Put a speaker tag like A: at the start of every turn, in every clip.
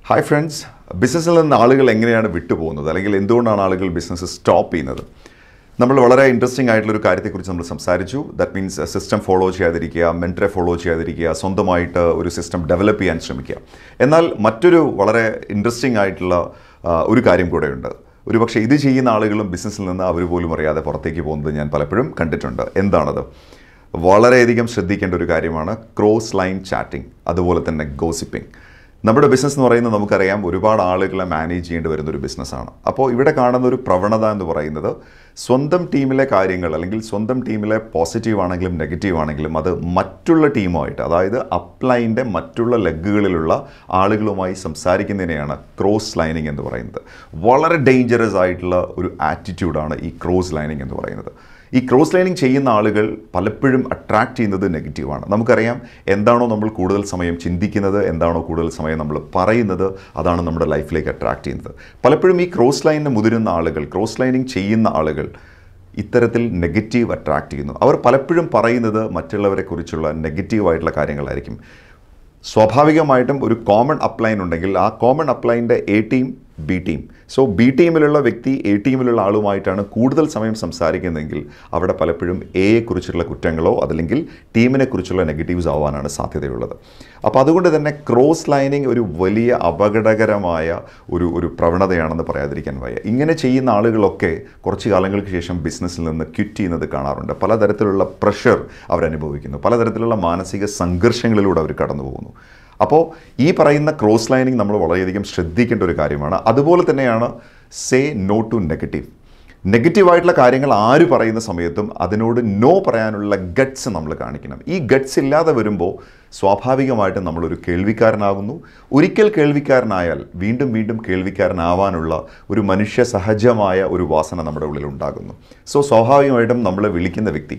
A: hi friends ബിസിനസ്സിൽ നിന്ന് ആളുകൾ എങ്ങനെയാണ് വിട്ടുപോകുന്നത് അല്ലെങ്കിൽ എന്തുകൊണ്ടാണ് ആളുകൾ ബിസിനസ് സ്റ്റോപ്പ് ചെയ്യുന്നത് നമ്മൾ വളരെ ഇൻട്രസ്റ്റിംഗ് ആയിട്ടുള്ള ഒരു കാര്യത്തെക്കുറിച്ച് നമ്മൾ സംസാരിച്ചു ദാറ്റ് മീൻസ് സിസ്റ്റം ഫോളോ ചെയ്യാതിരിക്കുക മെൻറ്ററെ ഫോളോ ചെയ്യാതിരിക്കുക സ്വന്തമായിട്ട് ഒരു സിസ്റ്റം ഡെവലപ്പ് ചെയ്യാൻ ശ്രമിക്കുക എന്നാൽ മറ്റൊരു വളരെ ഇൻട്രസ്റ്റിംഗ് ആയിട്ടുള്ള ആ, ഒരു കാര്യം കൂടെയുണ്ട് ഒരുപക്ഷെ ഇത് ചെയ്യുന്ന ആളുകളും ബിസിനസ്സിൽ നിന്ന് അവർ പോലും അറിയാതെ പുറത്തേക്ക് പോകുന്നത് ഞാൻ പലപ്പോഴും കണ്ടിട്ടുണ്ട് എന്താണത് വളരെയധികം ശ്രദ്ധിക്കേണ്ട ഒരു കാര്യമാണ് ക്രോസ് ലൈൻ ചാറ്റിംഗ് അതുപോലെ തന്നെ ഗോസിപ്പിംഗ് നമ്മുടെ ബിസിനസ് എന്ന് പറയുന്നത് നമുക്കറിയാം ഒരുപാട് ആളുകളെ മാനേജ് ചെയ്യേണ്ടി വരുന്ന ഒരു ബിസിനസ്സാണ് അപ്പോൾ ഇവിടെ കാണുന്ന ഒരു പ്രവണത എന്ന് പറയുന്നത് സ്വന്തം ടീമിലെ കാര്യങ്ങൾ അല്ലെങ്കിൽ സ്വന്തം ടീമിലെ പോസിറ്റീവ് ആണെങ്കിലും നെഗറ്റീവ് ആണെങ്കിലും അത് മറ്റുള്ള ടീമുമായിട്ട് അതായത് അപ്ലൈൻ്റെ മറ്റുള്ള ലെഗുകളിലുള്ള ആളുകളുമായി സംസാരിക്കുന്നതിനെയാണ് ക്രോസ് ലൈനിങ് എന്ന് പറയുന്നത് വളരെ ഡേഞ്ചറസ് ആയിട്ടുള്ള ഒരു ആറ്റിറ്റ്യൂഡാണ് ഈ ക്രോസ് ലൈനിങ് എന്ന് പറയുന്നത് ഈ ക്രോസ് ലൈനിങ് ചെയ്യുന്ന ആളുകൾ പലപ്പോഴും അട്രാക്റ്റ് ചെയ്യുന്നത് നെഗറ്റീവാണ് നമുക്കറിയാം എന്താണോ നമ്മൾ കൂടുതൽ സമയം ചിന്തിക്കുന്നത് എന്താണോ കൂടുതൽ സമയം നമ്മൾ പറയുന്നത് അതാണ് നമ്മുടെ ലൈഫിലേക്ക് അട്രാക്റ്റ് ചെയ്യുന്നത് പലപ്പോഴും ഈ ക്രോസ് ലൈനിന് മുതിരുന്ന ആളുകൾ ക്രോസ് ലൈനിങ് ചെയ്യുന്ന ആളുകൾ ഇത്തരത്തിൽ നെഗറ്റീവ് അട്രാക്റ്റ് ചെയ്യുന്നു അവർ പലപ്പോഴും പറയുന്നത് മറ്റുള്ളവരെ കുറിച്ചുള്ള നെഗറ്റീവായിട്ടുള്ള കാര്യങ്ങളായിരിക്കും സ്വാഭാവികമായിട്ടും ഒരു കോമൺ അപ്ലൈൻ ഉണ്ടെങ്കിൽ ആ കോമൺ അപ്ലൈൻ്റെ A team B team so B ടീമിലുള്ള വ്യക്തി എ ടീമിലുള്ള ആളുമായിട്ടാണ് കൂടുതൽ സമയം സംസാരിക്കുന്നതെങ്കിൽ അവിടെ പലപ്പോഴും എയെ കുറിച്ചുള്ള കുറ്റങ്ങളോ അതല്ലെങ്കിൽ ടീമിനെ കുറിച്ചുള്ള നെഗറ്റീവ്സ് ആവാനാണ് സാധ്യതയുള്ളത് അപ്പോൾ അതുകൊണ്ട് തന്നെ ക്രോസ് ലൈനിങ് ഒരു വലിയ അപകടകരമായ ഒരു ഒരു പ്രവണതയാണെന്ന് പറയാതിരിക്കാൻ വയ്യ ഇങ്ങനെ ചെയ്യുന്ന ആളുകളൊക്കെ കുറച്ച് കാലങ്ങൾക്ക് ശേഷം ബിസിനസ്സിൽ നിന്ന് ക്വിറ്റ് ചെയ്യുന്നത് കാണാറുണ്ട് പലതരത്തിലുള്ള പ്രഷർ അവരനുഭവിക്കുന്നു പലതരത്തിലുള്ള മാനസിക സംഘർഷങ്ങളിലൂടെ അവർ കടന്നു പോകുന്നു അപ്പോൾ ഈ പറയുന്ന ക്രോസ് ലൈനിങ് നമ്മൾ വളരെയധികം ശ്രദ്ധിക്കേണ്ട ഒരു കാര്യമാണ് അതുപോലെ തന്നെയാണ് സേ നോ ടു നെഗറ്റീവ് നെഗറ്റീവായിട്ടുള്ള കാര്യങ്ങൾ ആര് പറയുന്ന സമയത്തും അതിനോട് നോ പറയാനുള്ള ഗട്ട്സ് നമ്മൾ കാണിക്കണം ഈ ഗട്ട്സ് ഇല്ലാതെ വരുമ്പോൾ സ്വാഭാവികമായിട്ടും നമ്മളൊരു കേൾവിക്കാരനാകുന്നു ഒരിക്കൽ കേൾവിക്കാരനായാൽ വീണ്ടും വീണ്ടും കേൾവിക്കാരനാവാനുള്ള ഒരു മനുഷ്യ സഹജമായ ഒരു വാസന നമ്മുടെ ഉള്ളിൽ ഉണ്ടാകുന്നു സോ സ്വാഭാവികമായിട്ടും നമ്മളെ വിളിക്കുന്ന വ്യക്തി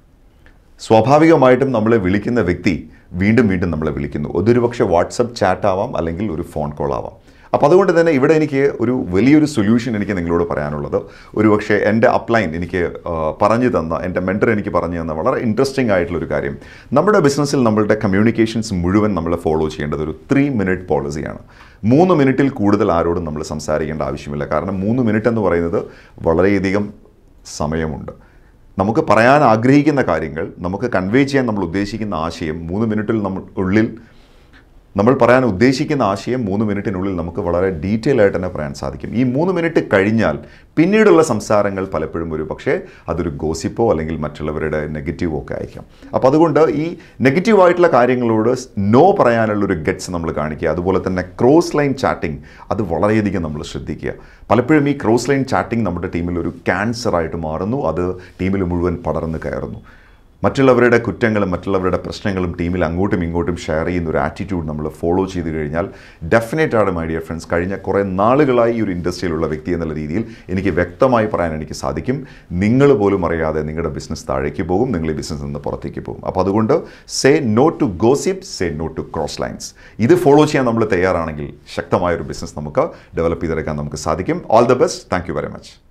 A: സ്വാഭാവികമായിട്ടും നമ്മളെ വിളിക്കുന്ന വ്യക്തി വീണ്ടും വീണ്ടും നമ്മളെ വിളിക്കുന്നു അതൊരു പക്ഷേ വാട്സപ്പ് ചാറ്റ് ആവാം അല്ലെങ്കിൽ ഒരു ഫോൺ കോൾ ആവാം അപ്പോൾ അതുകൊണ്ട് തന്നെ ഇവിടെ എനിക്ക് ഒരു വലിയൊരു സൊല്യൂഷൻ എനിക്ക് നിങ്ങളോട് പറയാനുള്ളത് ഒരു പക്ഷേ എൻ്റെ അപ്ലൈൻ എനിക്ക് ആ, പറഞ്ഞു തന്ന എൻ്റെ മെൻറ്റർ എനിക്ക് പറഞ്ഞു തന്ന വളരെ ഇൻട്രസ്റ്റിംഗ് ആയിട്ടുള്ളൊരു കാര്യം നമ്മുടെ ബിസിനസ്സിൽ നമ്മളുടെ കമ്മ്യൂണിക്കേഷൻസ് മുഴുവൻ നമ്മൾ ഫോളോ ചെയ്യേണ്ടത് ഒരു ത്രീ മിനിറ്റ് പോളിസിയാണ് മൂന്ന് മിനിറ്റിൽ കൂടുതൽ ആരോടും നമ്മൾ സംസാരിക്കേണ്ട ആവശ്യമില്ല കാരണം മൂന്ന് മിനിറ്റ് എന്ന് പറയുന്നത് വളരെയധികം സമയമുണ്ട് നമുക്ക് പറയാൻ ആഗ്രഹിക്കുന്ന കാര്യങ്ങൾ നമുക്ക് കൺവേ ചെയ്യാൻ നമ്മൾ ഉദ്ദേശിക്കുന്ന ആശയം മൂന്ന് മിനിറ്റിൽ നമ്മൾ ഉള്ളിൽ നമ്മൾ പറയാൻ ഉദ്ദേശിക്കുന്ന ആശയം മൂന്ന് മിനിറ്റിനുള്ളിൽ നമുക്ക് വളരെ ഡീറ്റെയിൽ ആയിട്ട് തന്നെ പറയാൻ സാധിക്കും ഈ മൂന്ന് മിനിറ്റ് കഴിഞ്ഞാൽ പിന്നീടുള്ള സംസാരങ്ങൾ പലപ്പോഴും ഒരു പക്ഷേ അതൊരു ഗോസിപ്പോ അല്ലെങ്കിൽ മറ്റുള്ളവരുടെ നെഗറ്റീവോ ഒക്കെ ആയിരിക്കാം അപ്പോൾ അതുകൊണ്ട് ഈ നെഗറ്റീവായിട്ടുള്ള കാര്യങ്ങളോട് നോ പറയാനുള്ള ഒരു ഗട്ട്സ് നമ്മൾ കാണിക്കുക അതുപോലെ തന്നെ ക്രോസ് ലൈൻ ചാറ്റിംഗ് അത് വളരെയധികം നമ്മൾ ശ്രദ്ധിക്കുക പലപ്പോഴും ഈ ക്രോസ് ലൈൻ ചാറ്റിംഗ് നമ്മുടെ ടീമിൽ ഒരു ക്യാൻസറായിട്ട് മാറുന്നു അത് ടീമിൽ മുഴുവൻ പടർന്ന് കയറുന്നു മറ്റുള്ളവരുടെ കുറ്റങ്ങളും മറ്റുള്ളവരുടെ പ്രശ്നങ്ങളും ടീമിൽ അങ്ങോട്ടും ഇങ്ങോട്ടും ഷെയർ ചെയ്യുന്ന ഒരു ആറ്റിറ്റ്യൂഡ് നമ്മൾ ഫോളോ ചെയ്ത് കഴിഞ്ഞാൽ ഡെഫിനറ്റ് ആണ് മൈ ഡിയർ ഫ്രണ്ട്സ് കഴിഞ്ഞ കുറേ നാളുകളായി ഈ ഒരു ഇൻഡസ്ട്രിയിലുള്ള വ്യക്തി എന്നുള്ള രീതിയിൽ എനിക്ക് വ്യക്തമായി പറയാൻ എനിക്ക് സാധിക്കും നിങ്ങൾ പോലും അറിയാതെ നിങ്ങളുടെ ബിസിനസ് താഴേക്ക് പോകും നിങ്ങൾ ഈ ബിസിനസ് നിന്ന് പുറത്തേക്ക് പോകും അപ്പോൾ അതുകൊണ്ട് say no to gossip say no to cross lines ഇത് ഫോളോ ചെയ്യാൻ നമ്മൾ തയ്യാറാണെങ്കിൽ ശക്തമായ ഒരു ബിസിനസ് നമുക്ക് ഡെവലപ്പ് ചെയ്തെടുക്കാൻ നമുക്ക് സാധിക്കും all the best thank you very much